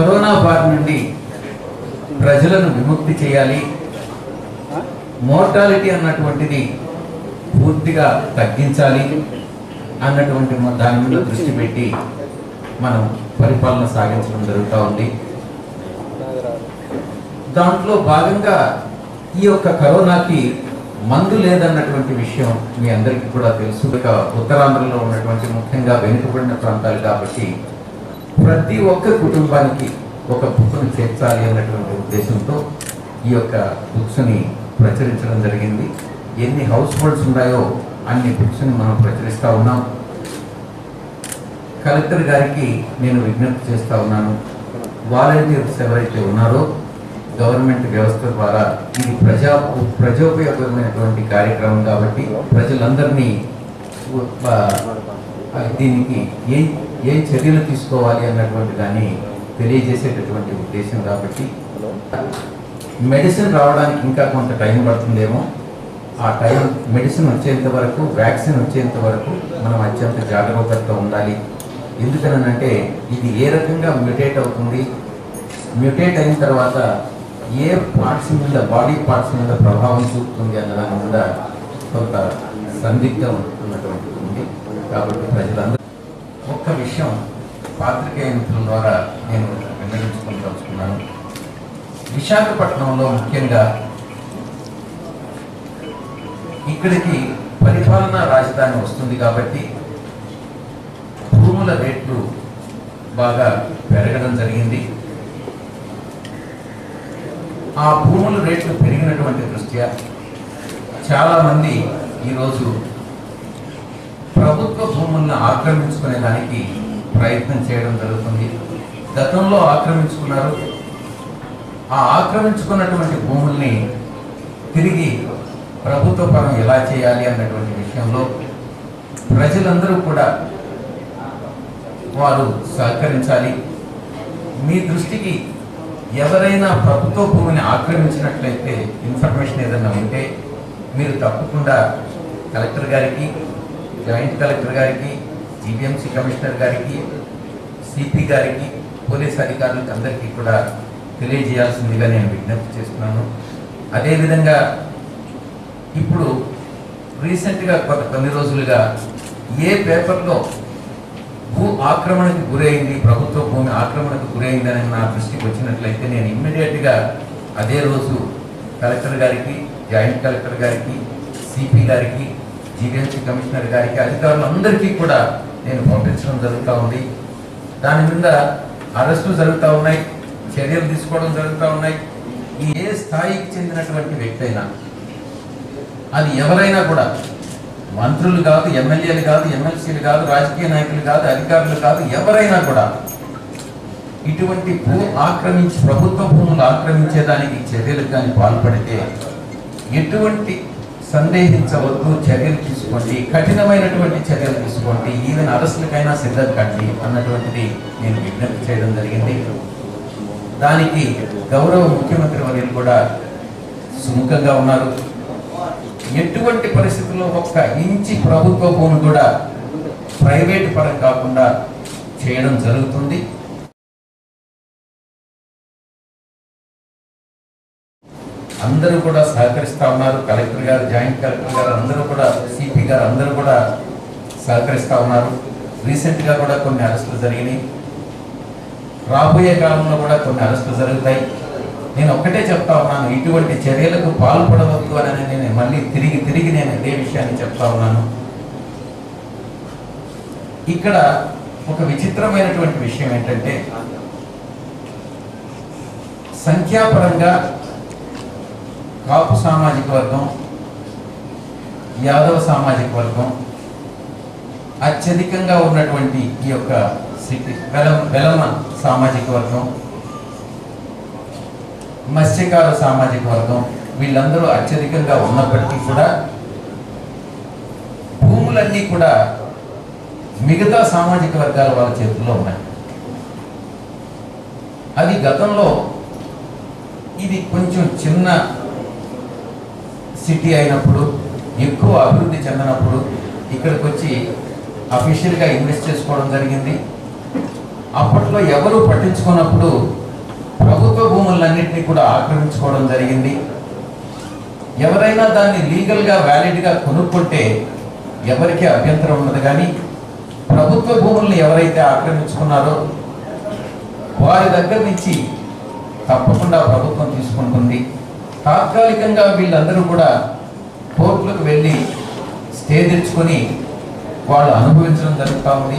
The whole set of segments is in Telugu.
కరోనా బారి నుండి ప్రజలను విముక్తి చేయాలి మోర్టాలిటీ అన్నటువంటిది పూర్తిగా తగ్గించాలి అన్నటువంటి మ- దాని మీద దృష్టి పెట్టి మనం పరిపాలన సాగించడం జరుగుతూ ఉంది దాంట్లో భాగంగా ఈ యొక్క కరోనాకి మందు లేదన్నటువంటి విషయం మీ అందరికీ కూడా తెలుసు ఇక ఉత్తరాంధ్రలో ఉన్నటువంటి ముఖ్యంగా వెనుకబడిన ప్రాంతాలు కాబట్టి ప్రతి ఒక్క కుటుంబానికి ఒక బుక్ను చేర్చాలి అన్నటువంటి ఉద్దేశంతో ఈ యొక్క బుక్స్ని ప్రచురించడం జరిగింది ఎన్ని హౌస్ హోల్డ్స్ ఉన్నాయో అన్ని బుక్స్ని మనం ప్రచురిస్తూ ఉన్నాం కలెక్టర్ గారికి నేను విజ్ఞప్తి చేస్తా ఉన్నాను వాలంటీర్స్ ఎవరైతే ఉన్నారో గవర్నమెంట్ వ్యవస్థ ద్వారా ఇది ప్రజా ప్రజోపయోగమైనటువంటి కార్యక్రమం కాబట్టి ప్రజలందరినీ ఉ- ఆ, దీనికి ఏం ఏం చర్యలు తీసుకోవాలి అన్నటువంటి దాన్ని తెలియజేసేటటువంటి ఉద్దేశం కాబట్టి మెడిసిన్ రావడానికి ఇంకా కొంత టైం పడుతుందేమో ఆ టైం మెడిసిన్ వచ్చేంత వరకు వ్యాక్సిన్ వచ్చేంత వరకు మనం అత్యంత జాగ్రత్తగా ఉండాలి ఎందుకనంటే ఇది ఏ రకంగా మ్యూటేట్ అవుతుంది మ్యూటేట్ అయిన తర్వాత ఏ పార్ట్స్ మీద బాడీ పార్ట్స్ మీద ప్రభావం చూపుతుంది అన్న దాని మీద కొంత సందిగ్ధం ఉన్నటువంటి ఉంది కాబట్టి ప్రజలందరూ ఒక్క విషయం పాత్రికేయ మిత్రుల ద్వారా నేను విన్నవించుకోదలుచుకున్నాను విశాఖపట్నంలో ముఖ్యంగా ఇక్కడికి పరిపాలనా రాజధాని వస్తుంది కాబట్టి భూముల రేట్లు బాగా పెరగడం జరిగింది ఆ భూముల రేట్లు పెరిగినటువంటి దృష్ట్యా చాలామంది ఈరోజు ప్రభుత్వ భూములను ఆక్రమించుకునే దానికి ప్రయత్నం చేయడం జరుగుతుంది గతంలో ఆక్రమించుకున్నారు ఆ ఆక్రమించుకున్నటువంటి భూముల్ని తిరిగి ప్రభుత్వ పరం ఎలా చేయాలి అన్నటువంటి విషయంలో ప్రజలందరూ కూడా వారు సహకరించాలి మీ దృష్టికి ఎవరైనా ప్రభుత్వ భూమిని ఆక్రమించినట్లయితే ఇన్ఫర్మేషన్ ఏదైనా ఉంటే మీరు తప్పకుండా కలెక్టర్ గారికి జాయింట్ కలెక్టర్ గారికి జీబీఎంసీ కమిషనర్ గారికి సిపి గారికి పోలీస్ అధికారులకు అందరికీ కూడా తెలియజేయాల్సిందిగా నేను విజ్ఞప్తి చేస్తున్నాను అదేవిధంగా ఇప్పుడు రీసెంట్గా కొద్ది కొన్ని రోజులుగా ఏ పేపర్లో భూ ఆక్రమణకు గురైంది ప్రభుత్వ భూమి ఆక్రమణకు గురైంది అని నా దృష్టికి వచ్చినట్లయితే నేను ఇమ్మీడియట్గా అదే రోజు కలెక్టర్ గారికి జాయింట్ కలెక్టర్ గారికి సిపి గారికి జీవీఎంసీ కమిషనర్ గారికి అధికారులందరికీ కూడా నేను పంపించడం జరుగుతూ ఉంది దాని మీద అరెస్టులు జరుగుతూ ఉన్నాయి చర్యలు తీసుకోవడం జరుగుతూ ఉన్నాయి ఈ ఏ స్థాయికి చెందినటువంటి వ్యక్తి అయినా అది ఎవరైనా కూడా మంత్రులు కాదు ఎమ్మెల్యేలు కాదు ఎమ్మెల్సీలు కాదు రాజకీయ నాయకులు కాదు అధికారులు కాదు ఎవరైనా కూడా ఇటువంటి భూ ఆక్రమించి ప్రభుత్వ భూములు ఆక్రమించేదానికి చర్యలకు కానీ పాల్పడితే ఎటువంటి సందేహించవద్దు చర్యలు తీసుకోండి కఠినమైనటువంటి చర్యలు తీసుకోండి ఈవెన్ అరెస్టులకైనా సిద్ధం కండి అన్నటువంటిది నేను విజ్ఞప్తి చేయడం జరిగింది దానికి గౌరవ ముఖ్యమంత్రి వర్యులు కూడా సుముఖంగా ఉన్నారు ఎటువంటి పరిస్థితుల్లో ఒక్క ఇంచి ప్రభుత్వ భూమి కూడా ప్రైవేట్ పరం కాకుండా చేయడం జరుగుతుంది అందరూ కూడా సహకరిస్తా ఉన్నారు కలెక్టర్ గారు జాయింట్ కలెక్టర్ గారు అందరూ కూడా సిపి గారు అందరూ కూడా సహకరిస్తా ఉన్నారు రీసెంట్ గా కూడా కొన్ని అరెస్టులు జరిగినాయి రాబోయే కాలంలో కూడా కొన్ని అరెస్టులు జరుగుతాయి నేను ఒక్కటే చెప్తా ఉన్నాను ఇటువంటి చర్యలకు పాల్పడవద్దు అని నేను మళ్ళీ తిరిగి తిరిగి నేను ఇదే విషయాన్ని చెప్తా ఉన్నాను ఇక్కడ ఒక విచిత్రమైనటువంటి విషయం ఏంటంటే సంఖ్యాపరంగా కాపు సామాజిక వర్గం యాదవ సామాజిక వర్గం అత్యధికంగా ఉన్నటువంటి ఈ యొక్క సిటీ వెలం వెలమ సామాజిక వర్గం మత్స్యకార సామాజిక వర్గం వీళ్ళందరూ అత్యధికంగా ఉన్నప్పటికీ కూడా భూములన్నీ కూడా మిగతా సామాజిక వర్గాల వాళ్ళ చేతుల్లో ఉన్నాయి అది గతంలో ఇది కొంచెం చిన్న సిటీ అయినప్పుడు ఎక్కువ అభివృద్ధి చెందినప్పుడు ఇక్కడికి వచ్చి అఫీషియల్గా ఇన్వెస్ట్ చేసుకోవడం జరిగింది అప్పట్లో ఎవరు పట్టించుకున్నప్పుడు ప్రభుత్వ భూములన్నింటినీ కూడా ఆక్రమించుకోవడం జరిగింది ఎవరైనా దాన్ని లీగల్గా వ్యాలిడ్గా కొనుక్కుంటే ఎవరికీ అభ్యంతరం ఉండదు కానీ ప్రభుత్వ భూముల్ని ఎవరైతే ఆక్రమించుకున్నారో వారి దగ్గర నుంచి తప్పకుండా ప్రభుత్వం తీసుకుంటుంది తాత్కాలికంగా వీళ్ళందరూ కూడా కోర్టులకు వెళ్ళి స్టే తెచ్చుకొని వాళ్ళు అనుభవించడం జరుగుతూ ఉంది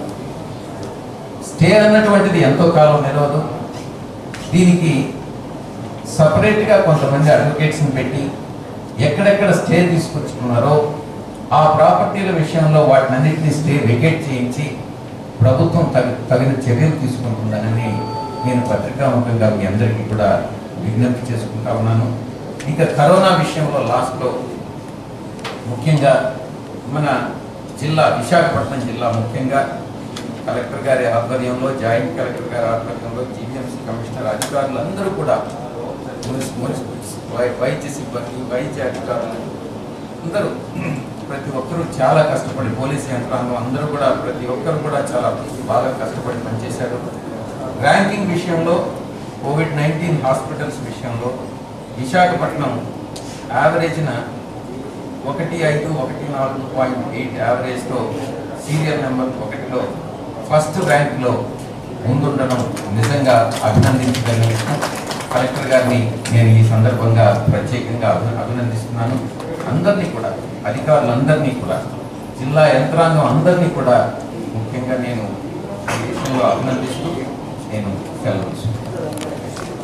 స్టే అన్నటువంటిది ఎంతో కాలం నిలవదు దీనికి సపరేట్గా కొంతమంది అడ్వకేట్స్ని పెట్టి ఎక్కడెక్కడ స్టే తీసుకొచ్చుకున్నారో ఆ ప్రాపర్టీల విషయంలో వాటినన్నింటినీ స్టే వెకేట్ చేయించి ప్రభుత్వం తగి తగిన చర్యలు తీసుకుంటుందనని నేను పత్రికాముఖంగా మీ అందరికీ కూడా విజ్ఞప్తి చేసుకుంటా ఉన్నాను ఇక కరోనా విషయంలో లాస్ట్లో ముఖ్యంగా మన జిల్లా విశాఖపట్నం జిల్లా ముఖ్యంగా కలెక్టర్ గారి ఆధ్వర్యంలో జాయింట్ కలెక్టర్ గారి ఆధ్వర్యంలో జీవీఎంసీ కమిషనర్ అధికారులు అందరూ కూడా మున్సి- మున్సిపల్స్ వై- వైద్య సిబ్బంది వైద్య అధికారులు అందరూ ప్రతి ఒక్కరూ చాలా కష్టపడి పోలీస్ యంత్రాంగం అందరూ కూడా ప్రతి ఒక్కరు కూడా చాలా బాగా కష్టపడి పనిచేశారు ర్యాంకింగ్ విషయంలో కోవిడ్ నైన్టీన్ హాస్పిటల్స్ విషయంలో విశాఖపట్నం యావరేజ్న ఒకటి ఐదు ఒకటి నాలుగు పాయింట్ ఎయిట్ యావరేజ్తో సీరియల్ నెంబర్ ఒకటిలో ఫస్ట్ ర్యాంక్లో ముందుండడం నిజంగా అభినందించదగిన విషయం కలెక్టర్ గారిని నేను ఈ సందర్భంగా ప్రత్యేకంగా అభి- అభినందిస్తున్నాను అందరినీ కూడా అధికారులందరినీ కూడా జిల్లా యంత్రాంగం అందరినీ కూడా ముఖ్యంగా నేను ఈ విషయంలో అభినందిస్తూ నేను సెలవు తీసుకుంటాను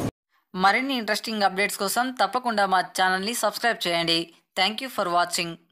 మరిన్ని ఇంట్రెస్టింగ్ అప్డేట్స్ కోసం తప్పకుండా మా ఛానల్ని సబ్స్క్రైబ్ చేయండి థ్యాంక్ యూ ఫర్ వాచింగ్